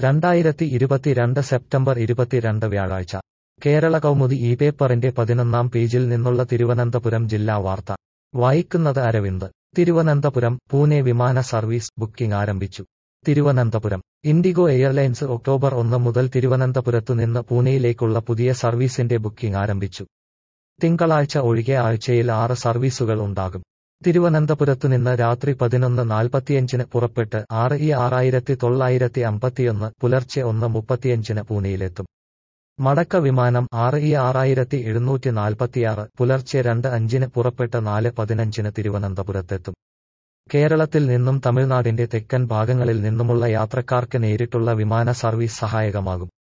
രണ്ടായിരത്തി ഇരുപത്തിരണ്ട് സെപ്റ്റംബർ ഇരുപത്തിരണ്ട് വ്യാഴാഴ്ച കേരള കൗമുദി ഈ പേപ്പറിന്റെ പതിനൊന്നാം പേജിൽ നിന്നുള്ള തിരുവനന്തപുരം ജില്ലാ വാർത്ത വായിക്കുന്നത് അരവിന്ദ് തിരുവനന്തപുരം പൂനെ വിമാന സർവീസ് ബുക്കിംഗ് ആരംഭിച്ചു തിരുവനന്തപുരം ഇൻഡിഗോ എയർലൈൻസ് ഒക്ടോബർ ഒന്ന് മുതൽ തിരുവനന്തപുരത്തു നിന്ന് പൂനെയിലേക്കുള്ള പുതിയ സർവീസിന്റെ ബുക്കിംഗ് ആരംഭിച്ചു തിങ്കളാഴ്ച ഒഴികെ ആഴ്ചയിൽ ആറ് സർവീസുകൾ ഉണ്ടാകും തിരുവനന്തപുരത്തുനിന്ന് രാത്രി പതിനൊന്ന് നാൽപ്പത്തിയഞ്ചിന് പുറപ്പെട്ട് ആറ് ഈ ആറായിരത്തി തൊള്ളായിരത്തി അമ്പത്തിയൊന്ന് പുലർച്ചെ ഒന്ന് മുപ്പത്തിയഞ്ചിന് പൂനെയിലെത്തും മടക്ക വിമാനം ആറ് ഈ ആറായിരത്തി എഴുന്നൂറ്റി നാൽപ്പത്തിയാറ് പുലർച്ചെ രണ്ട് അഞ്ചിന് പുറപ്പെട്ട് നാല് പതിനഞ്ചിന് തിരുവനന്തപുരത്തെത്തും കേരളത്തിൽ നിന്നും തമിഴ്നാടിന്റെ തെക്കൻ ഭാഗങ്ങളിൽ നിന്നുമുള്ള യാത്രക്കാർക്ക് നേരിട്ടുള്ള വിമാന സർവീസ് സഹായകമാകും